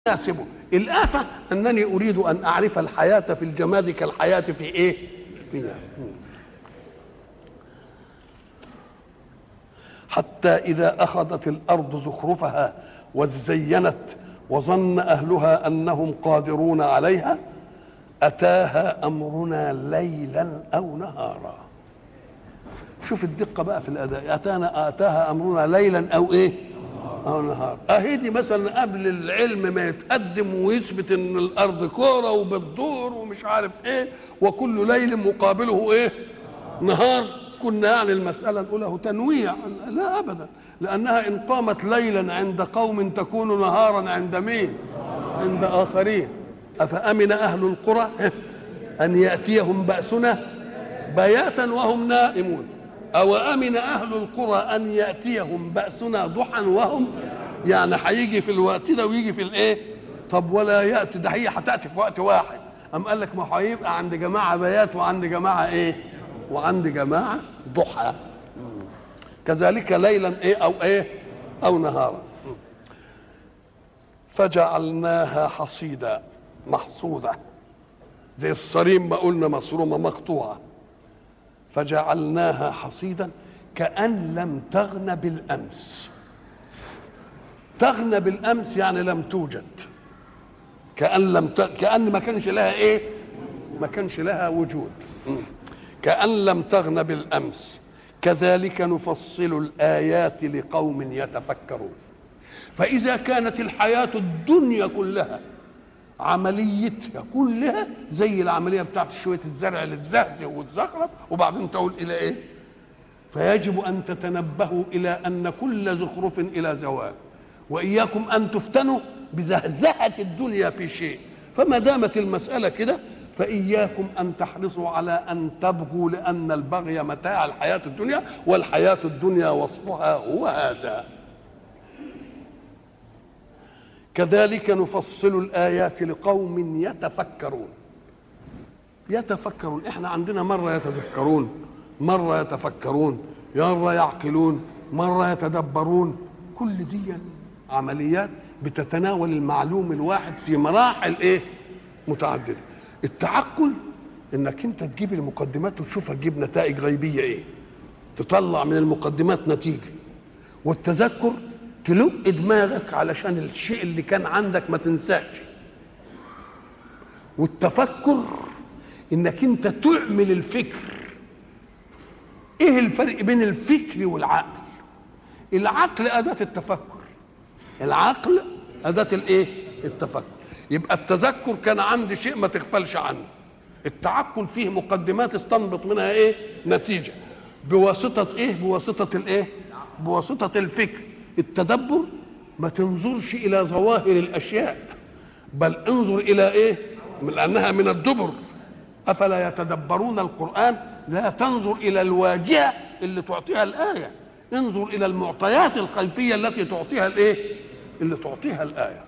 يناسبه الآفة أنني أريد أن أعرف الحياة في الجماد كالحياة في إيه فيها حتى إذا أخذت الأرض زخرفها وزينت وظن أهلها أنهم قادرون عليها أتاها أمرنا ليلا أو نهارا شوف الدقة بقى في الأداء أتانا أتاها أمرنا ليلا أو إيه أو نهار أهي دي مثلا قبل العلم ما يتقدم ويثبت إن الأرض كورة وبتدور ومش عارف إيه وكل ليل مقابله إيه نهار كنا يعني المسألة نقول له تنويع لا أبدا لأنها إن قامت ليلا عند قوم تكون نهارا عند مين عند آخرين أفأمن أهل القرى أن يأتيهم بأسنا بياتا وهم نائمون أو أمن أهل القرى أن يأتيهم بأسنا ضحى وهم يعني هيجي في الوقت ده ويجي في الإيه طب ولا يأتي ده هي هتأتي في وقت واحد أم قال لك ما هيبقى عند جماعة بيات وعند جماعة إيه وعند جماعة ضحى كذلك ليلا إيه أو إيه أو نهارا فجعلناها حصيدا محصودة زي الصريم ما قلنا مصرومة مقطوعة فجعلناها حصيدا كأن لم تغن بالأمس تغنى بالأمس يعني لم توجد كأن لم ت... كأن ما كانش لها إيه ما كانش لها وجود كأن لم تغن بالأمس كذلك نفصل الآيات لقوم يتفكرون فإذا كانت الحياة الدنيا كلها عمليتها كلها زي العمليه بتاعت شويه الزرع اللي تزهزه وتزخرف وبعدين تقول الى ايه؟ فيجب ان تتنبهوا الى ان كل زخرف الى زوال واياكم ان تفتنوا بزهزهه الدنيا في شيء فما دامت المساله كده فاياكم ان تحرصوا على ان تبغوا لان البغي متاع الحياه الدنيا والحياه الدنيا وصفها هو هذا كذلك نفصل الآيات لقوم يتفكرون يتفكرون احنا عندنا مرة يتذكرون مرة يتفكرون مرة يعقلون مرة يتدبرون كل دي عمليات بتتناول المعلوم الواحد في مراحل ايه متعددة التعقل انك انت تجيب المقدمات وتشوفها تجيب نتائج غيبية ايه تطلع من المقدمات نتيجة والتذكر تلق دماغك علشان الشيء اللي كان عندك ما تنساش والتفكر انك انت تعمل الفكر ايه الفرق بين الفكر والعقل العقل اداه التفكر العقل اداه الايه التفكر يبقى التذكر كان عندي شيء ما تغفلش عنه التعقل فيه مقدمات استنبط منها ايه نتيجه بواسطه ايه بواسطه الايه بواسطه الفكر التدبر ما تنظرش الى ظواهر الاشياء بل انظر الى ايه لانها من الدبر افلا يتدبرون القران لا تنظر الى الواجهه اللي تعطيها الايه انظر الى المعطيات الخلفيه التي تعطيها الايه اللي تعطيها الايه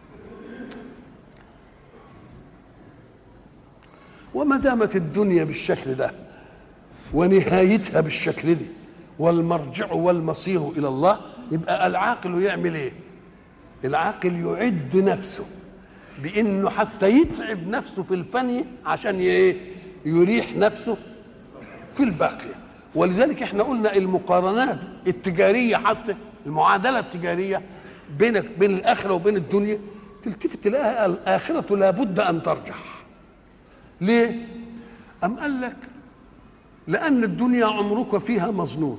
وما دامت الدنيا بالشكل ده ونهايتها بالشكل دي والمرجع والمصير الى الله يبقى العاقل يعمل ايه العاقل يعد نفسه بانه حتى يتعب نفسه في الفني عشان ايه يريح نفسه في الباقي ولذلك احنا قلنا المقارنات التجاريه حتى المعادله التجاريه بينك بين الاخره وبين الدنيا تلتفت تلاقيها الاخره لابد ان ترجح ليه ام قال لك لان الدنيا عمرك فيها مظنون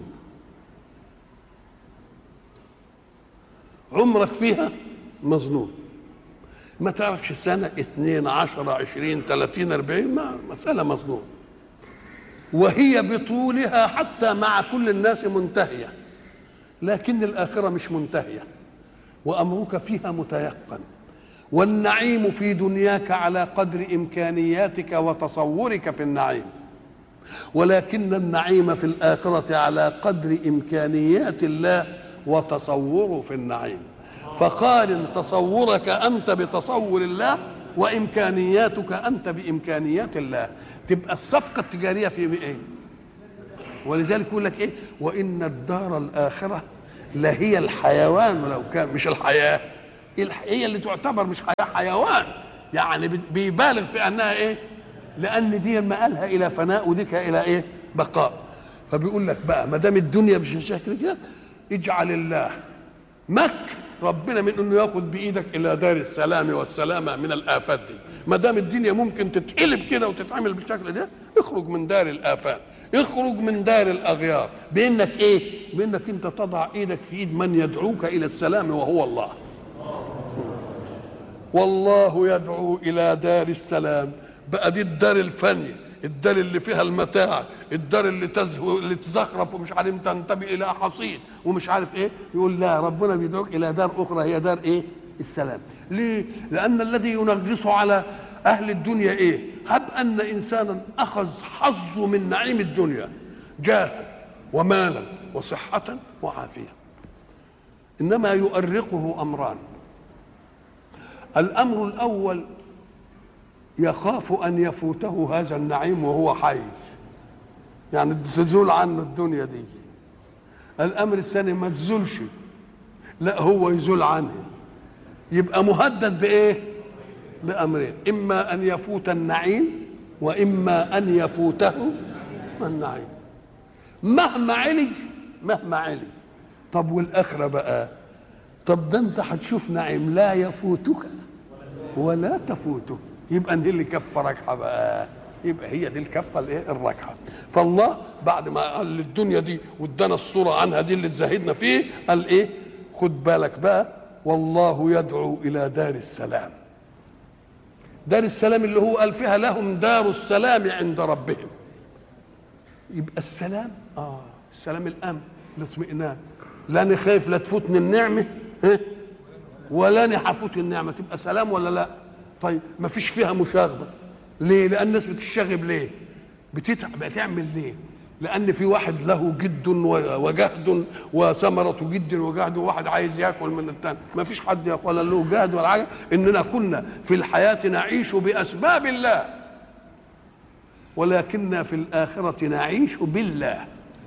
عمرك فيها مظنون ما تعرفش سنة اثنين عشرة عشرين ثلاثين أربعين ما مسألة مظنون وهي بطولها حتى مع كل الناس منتهية لكن الآخرة مش منتهية وأمرك فيها متيقن والنعيم في دنياك على قدر إمكانياتك وتصورك في النعيم ولكن النعيم في الآخرة على قدر إمكانيات الله وتصوره في النعيم فقارن تصورك انت بتصور الله وامكانياتك انت بامكانيات الله تبقى الصفقه التجاريه في ايه ولذلك يقول لك ايه وان الدار الاخره لهي الحيوان ولو كان مش الحياه هي اللي تعتبر مش حياه حيوان يعني بيبالغ في انها ايه لان دي مآلها الى فناء وديك الى ايه بقاء فبيقول لك بقى ما دام الدنيا بالشكل كده اجعل الله مك ربنا من انه ياخد بايدك الى دار السلام والسلامه من الافات دي ما دام الدنيا ممكن تتقلب كده وتتعمل بالشكل ده اخرج من دار الافات اخرج من دار الاغيار بانك ايه بانك انت تضع ايدك في ايد من يدعوك الى السلام وهو الله والله يدعو الى دار السلام بقى دي الدار الفانيه الدار اللي فيها المتاع الدار اللي تزهو اللي تزخرف ومش عارف تنتمي الى حصيد ومش عارف ايه يقول لا ربنا بيدعوك الى دار اخرى هي دار ايه السلام ليه لان الذي ينغص على اهل الدنيا ايه هب ان انسانا اخذ حظه من نعيم الدنيا جاه ومالا وصحه وعافيه انما يؤرقه امران الامر الاول يخاف ان يفوته هذا النعيم وهو حي يعني تزول عنه الدنيا دي الامر الثاني ما تزولش لا هو يزول عنه يبقى مهدد بايه بامرين اما ان يفوت النعيم واما ان يفوته النعيم مهما علي مهما علي طب والاخره بقى طب ده انت هتشوف نعيم لا يفوتك ولا تفوته يبقى دي اللي كفه راجحه بقى يبقى هي دي الكفه الايه الراجحه فالله بعد ما قال الدنيا دي وادانا الصوره عنها دي اللي تزهدنا فيه قال ايه خد بالك بقى والله يدعو الى دار السلام دار السلام اللي هو قال فيها لهم دار السلام عند ربهم يبقى السلام اه السلام الامن الاطمئنان لا انا خايف لا تفوتني النعمه ها ولا انا هفوت النعمه تبقى سلام ولا لا طيب ما فيش فيها مشاغبه ليه لان الناس بتشتغب ليه بتتعب بتعمل ليه لان في واحد له جد وجهد وثمره جد وجهد وواحد عايز ياكل من الثاني ما فيش حد يا اخوانا له جهد ولا حاجه اننا كنا في الحياه نعيش باسباب الله ولكننا في الاخره نعيش بالله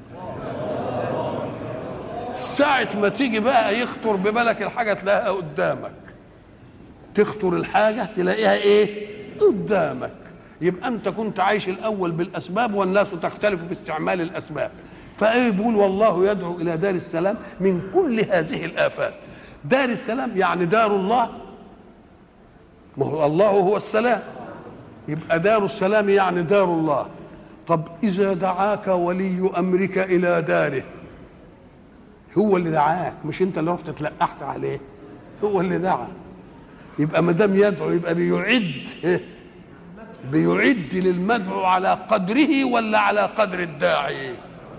ساعة ما تيجي بقى يخطر ببالك الحاجة تلاقيها قدامك تخطر الحاجة تلاقيها ايه قدامك يبقى انت كنت عايش الاول بالاسباب والناس تختلف في استعمال الاسباب فايه بيقول والله يدعو الى دار السلام من كل هذه الافات دار السلام يعني دار الله ما هو الله هو السلام يبقى دار السلام يعني دار الله طب اذا دعاك ولي امرك الى داره هو اللي دعاك مش انت اللي رحت تلقحت عليه هو اللي دعا يبقى ما دام يدعو يبقى بيعد بيعد للمدعو على قدره ولا على قدر الداعي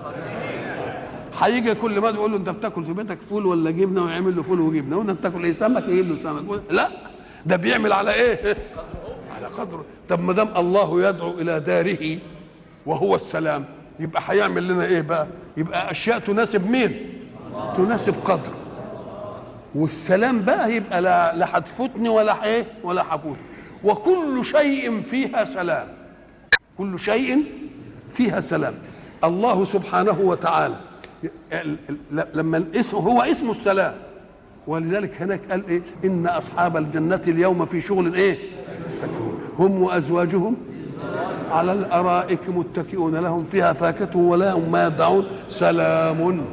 هيجي كل ما يقول له انت بتاكل في بيتك فول ولا جبنه ويعمل له فول وجبنه وانت بتاكل ايه سمك يجيب له سمك لا ده بيعمل على ايه على قدره طب ما دام الله يدعو الى داره وهو السلام يبقى هيعمل لنا ايه بقى يبقى اشياء تناسب مين تناسب قدره والسلام بقى يبقى لا لا هتفوتني ولا ايه ولا هفوت وكل شيء فيها سلام كل شيء فيها سلام الله سبحانه وتعالى لما الاسم هو اسم السلام ولذلك هناك قال ايه ان اصحاب الجنه اليوم في شغل ايه هم وازواجهم على الارائك متكئون لهم فيها فاكهه ولهم ما يدعون سلام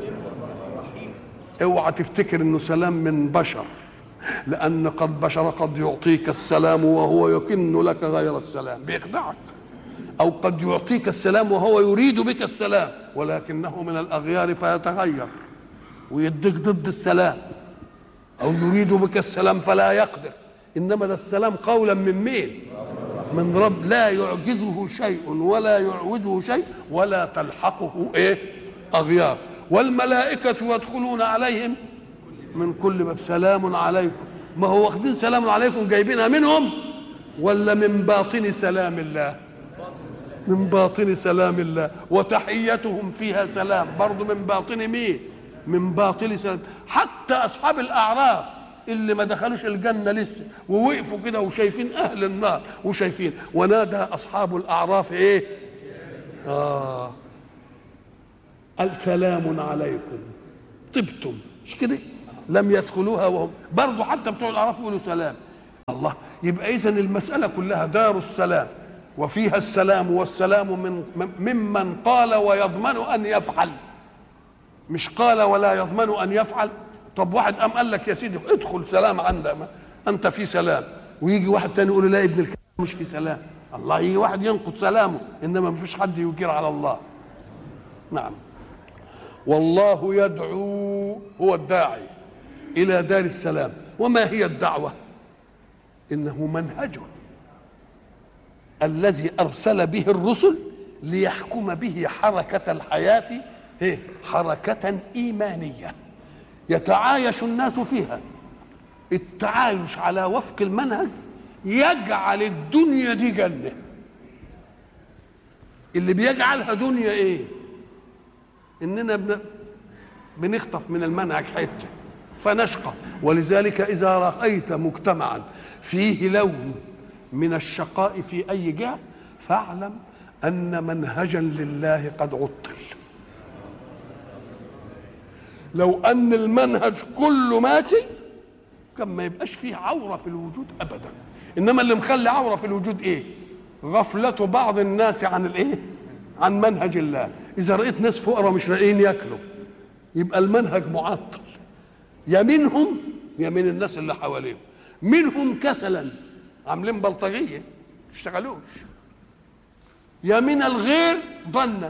اوعى تفتكر انه سلام من بشر لان قد بشر قد يعطيك السلام وهو يكن لك غير السلام بيخدعك او قد يعطيك السلام وهو يريد بك السلام ولكنه من الاغيار فيتغير ويديك ضد السلام او يريد بك السلام فلا يقدر انما ده السلام قولا من مين من رب لا يعجزه شيء ولا يعوزه شيء ولا تلحقه ايه اغيار والملائكة يدخلون عليهم من كل باب سلام عليكم ما هو واخدين سلام عليكم جايبينها منهم ولا من باطن سلام الله من باطن سلام الله وتحيتهم فيها سلام برضو من باطن مين من باطن سلام حتى أصحاب الأعراف اللي ما دخلوش الجنة لسه ووقفوا كده وشايفين أهل النار وشايفين ونادى أصحاب الأعراف إيه آه قال سلام عليكم طبتم مش كده لم يدخلوها وهم برضه حتى بتوع الاعراف يقولوا سلام الله يبقى اذا المساله كلها دار السلام وفيها السلام والسلام من ممن قال ويضمن ان يفعل مش قال ولا يضمن ان يفعل طب واحد قام قال لك يا سيدي ادخل سلام عندك انت في سلام ويجي واحد تاني يقول لا ابن الكلام مش في سلام الله يجي واحد ينقض سلامه انما ما فيش حد يجير على الله نعم والله يدعو هو الداعي الى دار السلام وما هي الدعوه انه منهج الذي ارسل به الرسل ليحكم به حركه الحياه حركه ايمانيه يتعايش الناس فيها التعايش على وفق المنهج يجعل الدنيا دي جنه اللي بيجعلها دنيا ايه اننا بن... بنخطف من المنهج حته فنشقى ولذلك اذا رايت مجتمعا فيه لون من الشقاء في اي جهه فاعلم ان منهجا لله قد عطل لو ان المنهج كله ماشي كان ما يبقاش فيه عوره في الوجود ابدا انما اللي مخلي عوره في الوجود ايه غفله بعض الناس عن الايه عن منهج الله اذا رايت ناس فقراء مش لاقيين ياكلوا يبقى المنهج معطل يا منهم يا من الناس اللي حواليهم منهم كسلا عاملين بلطجيه ما يشتغلوش يا من الغير ظنا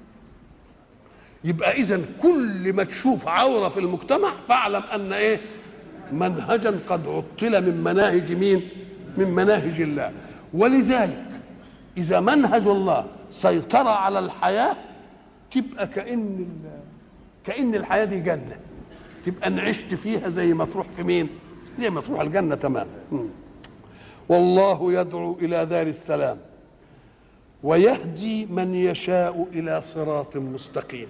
يبقى اذا كل ما تشوف عوره في المجتمع فاعلم ان ايه منهجا قد عطل من مناهج مين من مناهج الله ولذلك اذا منهج الله سيطر على الحياه تبقى كان كان الحياه دي جنه تبقى ان عشت فيها زي ما تروح في مين زي ما تروح الجنه تمام والله يدعو الى دار السلام ويهدي من يشاء الى صراط مستقيم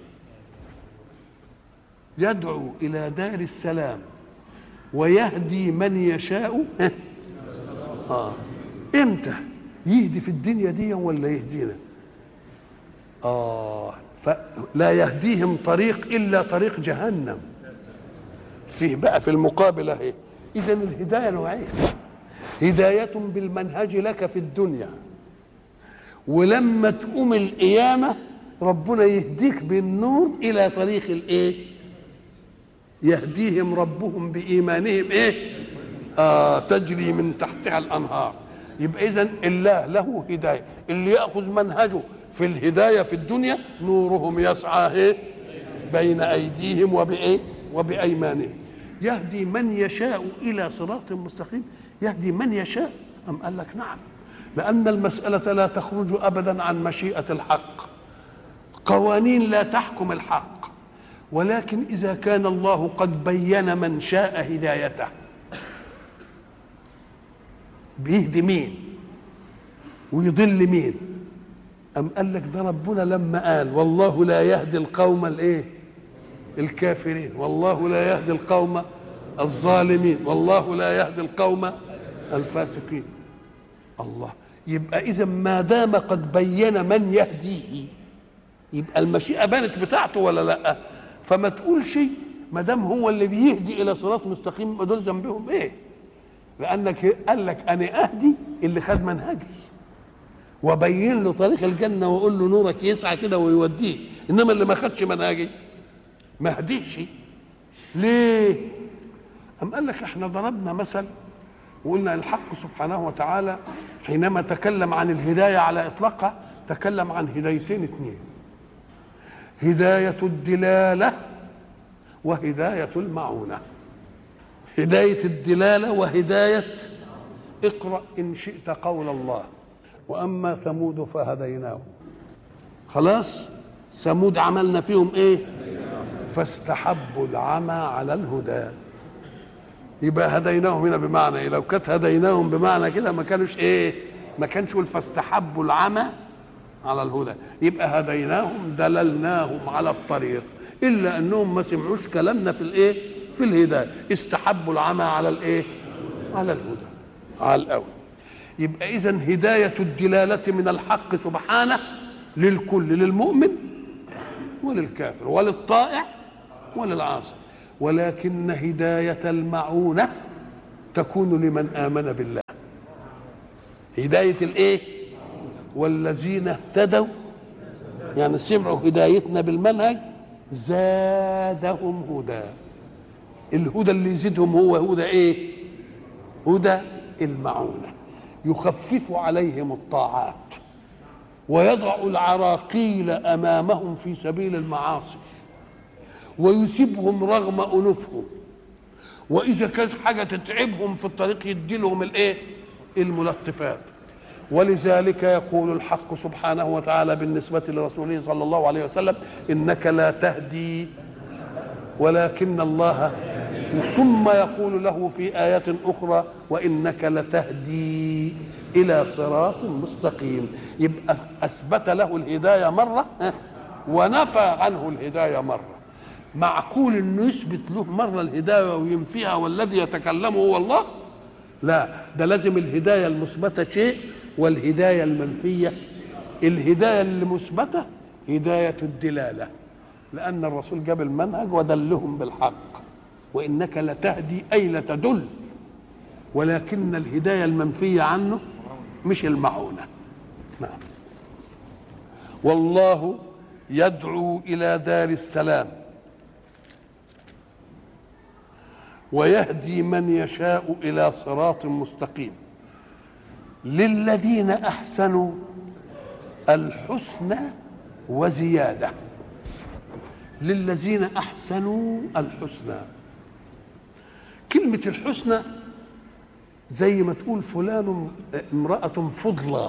يدعو الى دار السلام ويهدي من يشاء اه امتى يهدي في الدنيا دي ولا يهدينا اه فلا يهديهم طريق الا طريق جهنم فيه بقى في المقابل اهي اذا الهدايه نوعين هدايه بالمنهج لك في الدنيا ولما تقوم القيامه ربنا يهديك بالنور الى طريق الايه يهديهم ربهم بايمانهم ايه آه تجري من تحتها الانهار يبقى اذا الله له هدايه اللي ياخذ منهجه في الهدايه في الدنيا نورهم يسعى ايه بين ايديهم وبايه وبايمانهم يهدي من يشاء الى صراط مستقيم يهدي من يشاء ام قال لك نعم لان المساله لا تخرج ابدا عن مشيئه الحق قوانين لا تحكم الحق ولكن اذا كان الله قد بين من شاء هدايته بيهدي مين ويضل مين أم قال لك ده ربنا لما قال والله لا يهدي القوم الايه الكافرين والله لا يهدي القوم الظالمين والله لا يهدي القوم الفاسقين الله يبقى اذا ما دام قد بين من يهديه يبقى المشيئه بانت بتاعته ولا لا فما تقولش ما دام هو اللي بيهدي الى صراط مستقيم يبقى دول ذنبهم ايه لانك قال لك انا اهدي اللي خد منهجي وبين له طريق الجنه واقول له نورك يسعى كده ويوديه انما اللي ما خدش منهجي ما هديش ليه أم قال لك احنا ضربنا مثل وقلنا الحق سبحانه وتعالى حينما تكلم عن الهداية على إطلاقها تكلم عن هدايتين اثنين هداية الدلالة وهداية المعونة هداية الدلالة وهداية اقرأ إن شئت قول الله وأما ثمود فهديناهم خلاص ثمود عملنا فيهم ايه فاستحبوا العمى على الهدى يبقى هديناهم هنا بمعنى ايه لو كانت هديناهم بمعنى كده ما كانوش ايه ما كانش يقول فاستحبوا العمى على الهدى يبقى هديناهم دللناهم على الطريق الا انهم ما سمعوش كلامنا في الايه في الهدايه استحبوا العمى على الايه على الهدى على الاول يبقى اذا هدايه الدلاله من الحق سبحانه للكل للمؤمن وللكافر وللطائع وللعاصي ولكن هداية المعونة تكون لمن آمن بالله هداية الايه والذين اهتدوا يعني سمعوا هدايتنا بالمنهج زادهم هدى الهدى اللي يزيدهم هو هدى ايه هدى المعونة يخفف عليهم الطاعات ويضع العراقيل امامهم في سبيل المعاصي ويثيبهم رغم انوفهم واذا كانت حاجه تتعبهم في الطريق يدي لهم الايه الملطفات ولذلك يقول الحق سبحانه وتعالى بالنسبه لرسوله صلى الله عليه وسلم انك لا تهدي ولكن الله ثم يقول له في آية أخرى وإنك لتهدي إلى صراط مستقيم يبقى أثبت له الهداية مرة ونفى عنه الهداية مرة معقول انه يثبت له مره الهدايه وينفيها والذي يتكلم هو الله لا ده لازم الهدايه المثبته شيء والهدايه المنفيه الهدايه المثبته هدايه الدلاله لان الرسول جاب المنهج ودلهم بالحق وانك لتهدي اي لتدل ولكن الهدايه المنفيه عنه مش المعونه نعم والله يدعو الى دار السلام ويهدي من يشاء الى صراط مستقيم للذين احسنوا الحسنى وزياده للذين احسنوا الحسنى كلمه الحسنى زي ما تقول فلان امراه فضلى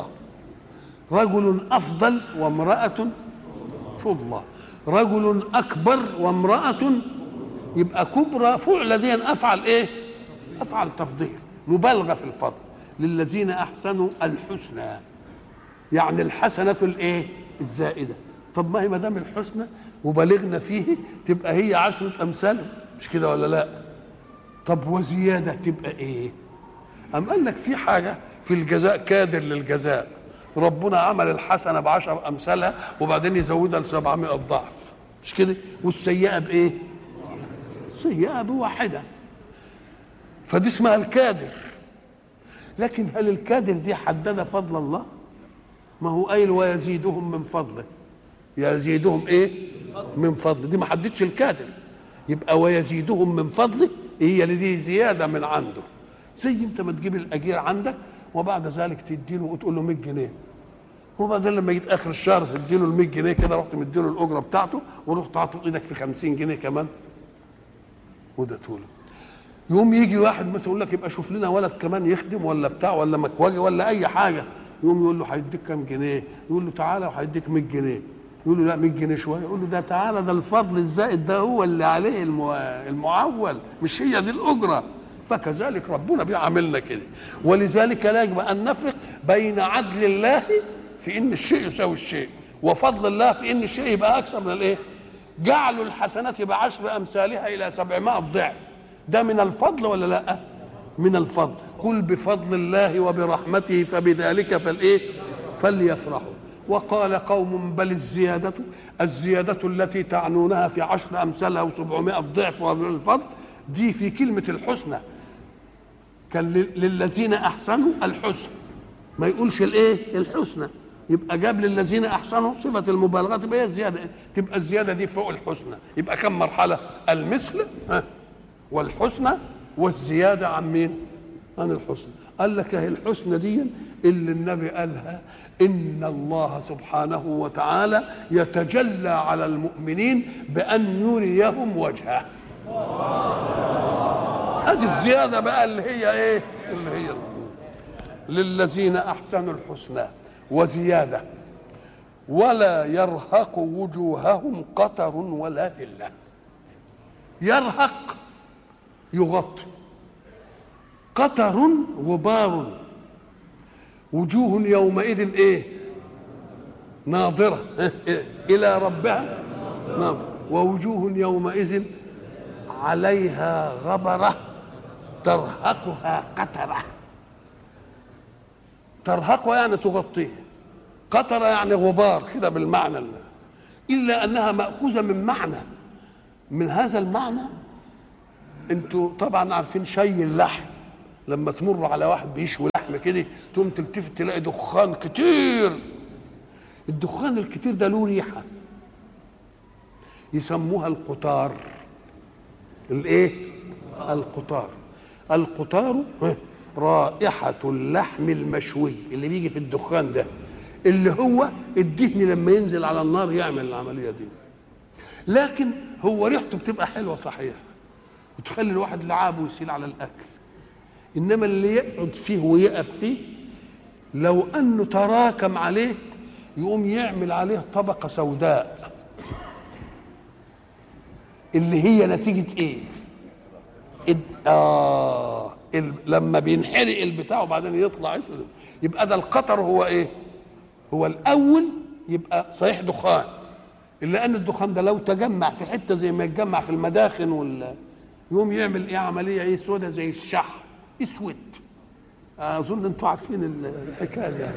رجل افضل وامراه فضلى رجل اكبر وامراه يبقى كبرى فعل دي افعل ايه افعل تفضيل مبالغه في الفضل للذين احسنوا الحسنى يعني الحسنه الايه الزائده طب ما هي ما دام الحسنى وبلغنا فيه تبقى هي عشرة أمثال مش كده ولا لا طب وزيادة تبقى إيه أم قال لك في حاجة في الجزاء كادر للجزاء ربنا عمل الحسنة بعشر أمثالها وبعدين يزودها لسبعمائة ضعف مش كده والسيئة بإيه السيئة بواحدة فدي اسمها الكادر لكن هل الكادر دي حدد فضل الله ما هو قايل ويزيدهم من فضله يزيدهم ايه من فضله دي ما حددش الكادر يبقى ويزيدهم من فضله هي اللي دي زياده من عنده زي انت ما تجيب الاجير عندك وبعد ذلك تديله وتقول له 100 جنيه وبعدين لما جيت اخر الشهر تديله ال 100 جنيه كده رحت مديله الاجره بتاعته ورحت عاطف ايدك في 50 جنيه كمان وده له يوم يجي واحد مثلا يقول لك يبقى شوف لنا ولد كمان يخدم ولا بتاع ولا مكواجي ولا اي حاجه يقوم يقول له هيديك كام جنيه يقول له تعالى وهيديك 100 جنيه يقول له لا 100 جنيه شويه يقول له ده تعالى ده الفضل الزائد ده هو اللي عليه المعول مش هي دي الاجره فكذلك ربنا بيعاملنا كده ولذلك لا يجب ان نفرق بين عدل الله في ان الشيء يساوي الشيء وفضل الله في ان الشيء يبقى اكثر من الايه جعلوا الحسنات بعشر امثالها الى سبعمائة ضعف ده من الفضل ولا لا من الفضل قل بفضل الله وبرحمته فبذلك فالايه فليفرحوا وقال قوم بل الزيادة الزيادة التي تعنونها في عشر أمثالها وسبعمائة ضعف ومن الفضل دي في كلمة الحسنى كان للذين أحسنوا الحسن ما يقولش الإيه الحسنى يبقى جاب للذين احسنوا صفه المبالغه تبقى هي الزياده تبقى الزياده دي فوق الحسنى يبقى كم مرحله المثل ها والحسنى والزياده عن مين عن الحسنى قال لك اهي الحسنى دي اللي النبي قالها ان الله سبحانه وتعالى يتجلى على المؤمنين بان يريهم وجهه هذه الزياده بقى اللي هي ايه اللي هي للذين احسنوا الحسنى وزيادة ولا يرهق وجوههم قتر ولا ذلة يرهق يغطي قتر غبار وجوه يومئذ ايه ناظرة إلى ربها ناظرة ووجوه يومئذ عليها غبرة ترهقها قتره ترهقها يعني تغطيه قطر يعني غبار كده بالمعنى اللي. إلا أنها مأخوذة من معنى من هذا المعنى انتوا طبعا عارفين شي اللحم لما تمر على واحد بيشوي لحم كده تقوم تلتفت تلاقي دخان كتير الدخان الكتير ده له ريحه يسموها القطار الايه القطار القطار رائحة اللحم المشوي اللي بيجي في الدخان ده اللي هو الدهن لما ينزل على النار يعمل العملية دي لكن هو ريحته بتبقى حلوة صحيح وتخلي الواحد لعابه يسيل على الأكل إنما اللي يقعد فيه ويقف فيه لو أنه تراكم عليه يقوم يعمل عليه طبقة سوداء اللي هي نتيجة ايه اه لما بينحرق البتاع وبعدين يطلع اسود يبقى ده القطر هو ايه هو الاول يبقى صحيح دخان الا ان الدخان ده لو تجمع في حته زي ما يتجمع في المداخن وال يقوم يعمل ايه عمليه ايه سودة زي الشح اسود اظن انتوا عارفين الحكايه دي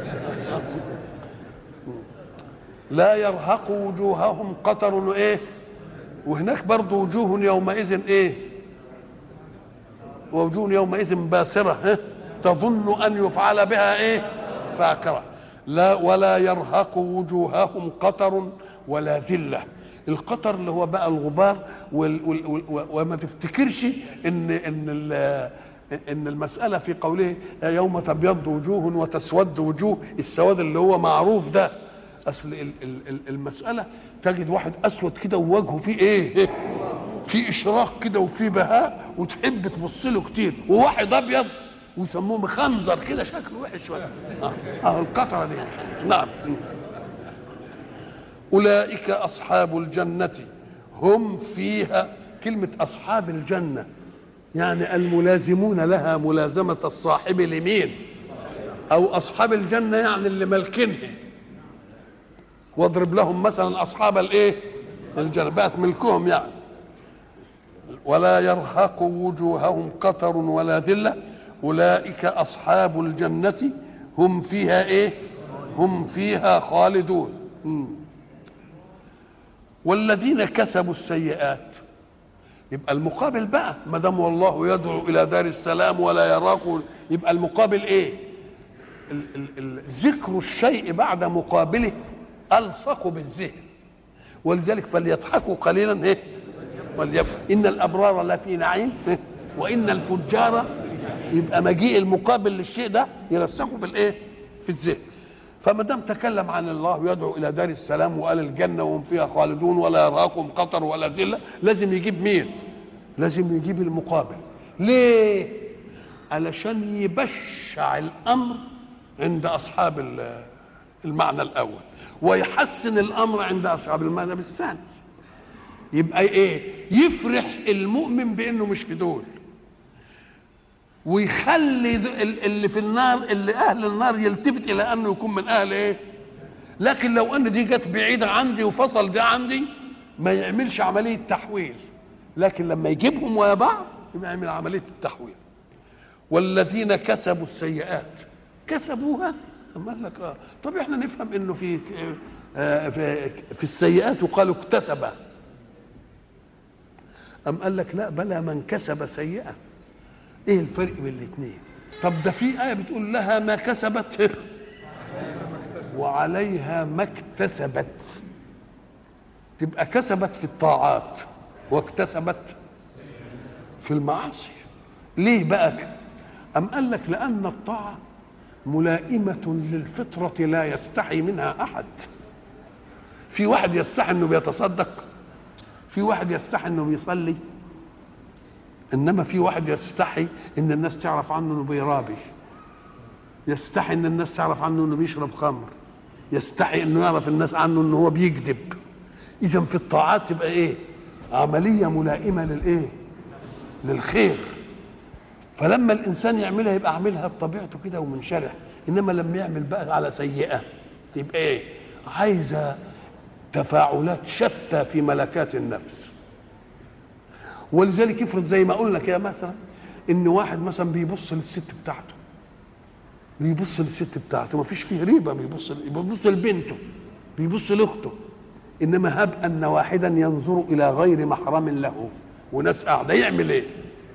لا يرهق وجوههم قطر وايه وهناك برضه وجوه يومئذ ايه ووجوه يومئذ باسرة ها تظن أن يفعل بها إيه فاكرة لا ولا يرهق وجوههم قطر ولا ذلة القطر اللي هو بقى الغبار وال وال وال وما تفتكرش ان ان ان المساله في قوله يوم تبيض وجوه وتسود وجوه السواد اللي هو معروف ده اصل المساله تجد واحد اسود كده ووجهه فيه ايه في اشراق كده وفي بهاء وتحب تبص له كتير وواحد ابيض ويسموه مخنزر كده شكله وحش شويه اه, آه القطره دي نعم اولئك اصحاب الجنه هم فيها كلمه اصحاب الجنه يعني الملازمون لها ملازمه الصاحب لمين او اصحاب الجنه يعني اللي مالكينها واضرب لهم مثلا اصحاب الايه الجنة ملكهم يعني ولا يرهق وجوههم قطر ولا ذلة أولئك أصحاب الجنة هم فيها إيه هم فيها خالدون والذين كسبوا السيئات يبقى المقابل بقى ما دام والله يدعو الى دار السلام ولا يراق يبقى المقابل ايه ال- ال- ال- ذكر الشيء بعد مقابله الصق بالذهن ولذلك فليضحكوا قليلا ايه وليبكوا ان الابرار لفي نعيم إيه؟ وان الفجار يبقى مجيء المقابل للشيء ده يرسخه في الايه في الذهن فما دام تكلم عن الله يدعو الى دار السلام وقال الجنه وهم فيها خالدون ولا يراكم قطر ولا ذله لازم يجيب مين لازم يجيب المقابل ليه علشان يبشع الامر عند اصحاب ال- المعنى الاول ويحسن الامر عند اصحاب المعنى الثاني يبقى ايه يفرح المؤمن بانه مش في دول ويخلي ال- اللي في النار اللي اهل النار يلتفت الى انه يكون من اهل ايه لكن لو ان دي جت بعيده عندي وفصل ده عندي ما يعملش عمليه تحويل لكن لما يجيبهم ويا بعض يبقى يعمل عمليه التحويل والذين كسبوا السيئات كسبوها أما قال لك اه طب احنا نفهم انه في آه في, في السيئات وقالوا اكتسب أم قال لك لا بلى من كسب سيئة ايه الفرق بين الاثنين طب ده في آية بتقول لها ما كسبت وعليها ما اكتسبت تبقى كسبت في الطاعات واكتسبت في المعاصي ليه بقى كده؟ أم قال لك لأن الطاعة ملائمة للفطرة لا يستحي منها أحد في واحد يستحي انه بيتصدق في واحد يستحي انه بيصلي انما في واحد يستحي ان الناس تعرف عنه انه بيرابي يستحي ان الناس تعرف عنه انه بيشرب خمر يستحي انه يعرف الناس عنه انه هو بيكذب اذا في الطاعات تبقى ايه عمليه ملائمه للايه للخير فلما الانسان يعملها يبقى عاملها بطبيعته كده ومنشرح انما لما يعمل بقى على سيئه يبقى ايه عايزه تفاعلات شتى في ملكات النفس ولذلك يفرض زي ما قلنا كده مثلا ان واحد مثلا بيبص للست بتاعته بيبص للست بتاعته ما فيش فيه ريبه بيبص بيبص لبنته بيبص لاخته انما هب ان واحدا ينظر الى غير محرم له وناس قاعده يعمل ايه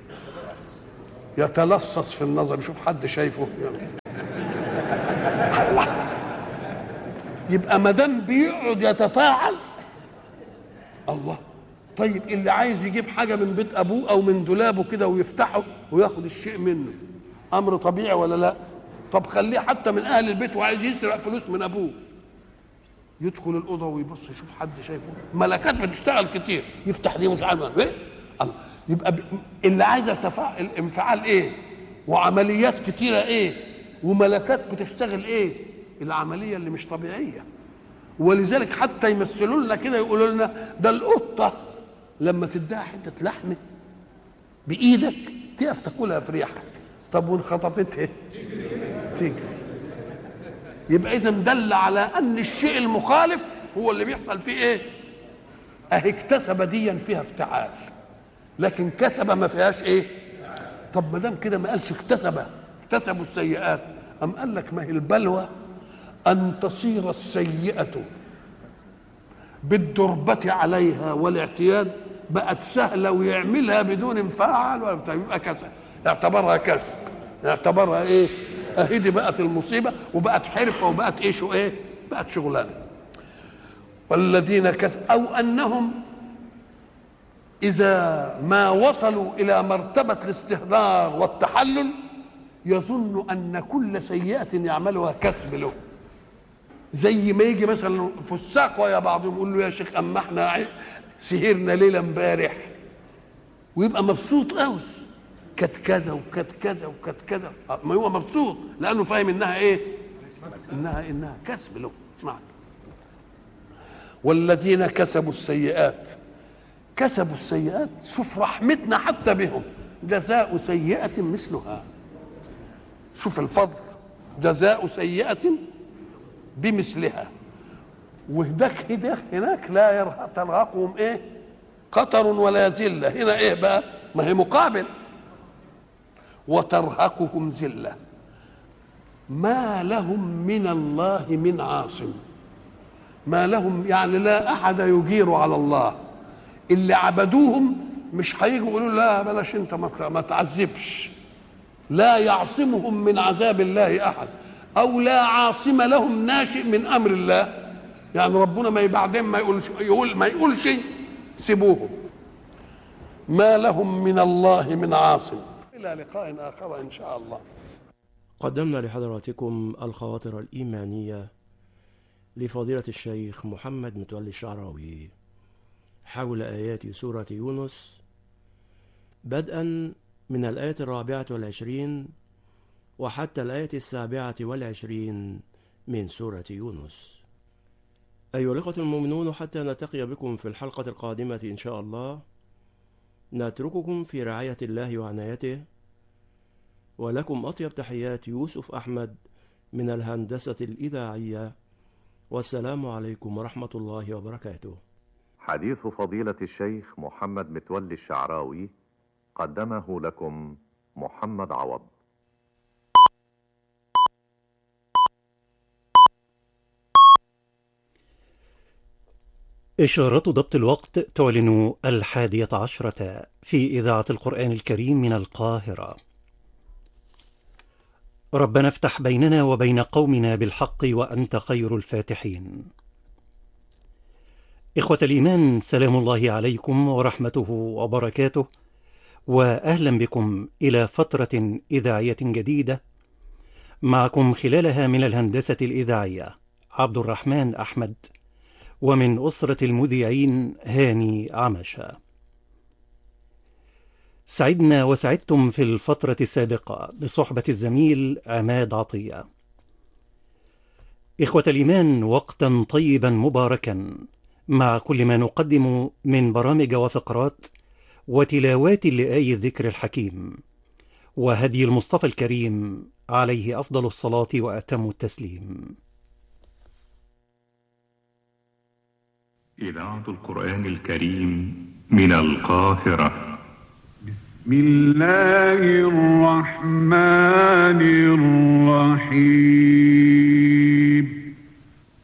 يتلصص في النظر يشوف حد شايفه يبقى ما دام بيقعد يتفاعل الله طيب اللي عايز يجيب حاجه من بيت ابوه او من دولابه كده ويفتحه وياخد الشيء منه امر طبيعي ولا لا طب خليه حتى من اهل البيت وعايز يسرق فلوس من ابوه يدخل الاوضه ويبص يشوف حد شايفه ملكات بتشتغل كتير يفتح دي مش عارف ايه الله يبقى ب... اللي عايز تفاعل انفعال ايه وعمليات كتيره ايه وملكات بتشتغل ايه العمليه اللي مش طبيعيه ولذلك حتى يمثلوا لنا كده يقولوا لنا ده القطه لما تديها حته لحمه بايدك تقف تاكلها في ريحك طب وان خطفتها تيجي يبقى اذا دل على ان الشيء المخالف هو اللي بيحصل فيه ايه اهي اكتسب ديا فيها افتعال لكن كسب ما فيهاش ايه طب ما دام كده ما قالش اكتسب اكتسبوا السيئات ام قال لك ما هي البلوى ان تصير السيئه بالدربة عليها والاعتياد بقت سهلة ويعملها بدون انفعال ولا بتاع، يبقى كسب اعتبرها كسب اعتبرها ايه اهي دي بقت المصيبة وبقت حرفة وبقت ايش وايه بقت شغلانة والذين كسب او انهم اذا ما وصلوا الى مرتبة الاستهدار والتحلل يظن ان كل سيئة يعملها كسب له زي ما يجي مثلا فساق ويا بعضهم يقول له يا شيخ اما احنا عي- سهرنا ليله امبارح ويبقى مبسوط قوي كانت كذا وكانت كذا وكانت كذا آه، ما هو مبسوط لانه فاهم انها ايه انها انها كسب له نعم والذين كسبوا السيئات كسبوا السيئات شوف رحمتنا حتى بهم جزاء سيئة مثلها شوف الفضل جزاء سيئة بمثلها وهداك هداك هناك لا يرهق ترهقهم ايه قطر ولا ذله هنا ايه بقى ما هي مقابل وترهقهم ذله ما لهم من الله من عاصم ما لهم يعني لا احد يجير على الله اللي عبدوهم مش هيجوا يقولوا لا بلاش انت ما ت- ما تعذبش لا يعصمهم من عذاب الله احد او لا عاصم لهم ناشئ من امر الله يعني ربنا ما بعدين ما يقول يقول ما يقولش سيبوهم ما لهم من الله من عاصم الى لقاء اخر ان شاء الله قدمنا لحضراتكم الخواطر الإيمانية لفضيلة الشيخ محمد متولي الشعراوي حول آيات سورة يونس بدءا من الآية الرابعة والعشرين وحتى الآية السابعة والعشرين من سورة يونس أيها الأخوة المؤمنون حتى نلتقي بكم في الحلقة القادمة إن شاء الله نترككم في رعاية الله وعنايته ولكم أطيب تحيات يوسف أحمد من الهندسة الإذاعية والسلام عليكم ورحمة الله وبركاته حديث فضيلة الشيخ محمد متولي الشعراوي قدمه لكم محمد عوض إشارة ضبط الوقت تعلن الحادية عشرة في إذاعة القرآن الكريم من القاهرة ربنا افتح بيننا وبين قومنا بالحق وأنت خير الفاتحين إخوة الإيمان سلام الله عليكم ورحمته وبركاته وأهلا بكم إلى فترة إذاعية جديدة معكم خلالها من الهندسة الإذاعية عبد الرحمن أحمد ومن أسرة المذيعين هاني عمشة سعدنا وسعدتم في الفترة السابقة بصحبة الزميل عماد عطية إخوة الإيمان وقتا طيبا مباركا مع كل ما نقدم من برامج وفقرات وتلاوات لآي الذكر الحكيم وهدي المصطفى الكريم عليه أفضل الصلاة وأتم التسليم إذاعة القرآن الكريم من القاهرة بسم الله الرحمن الرحيم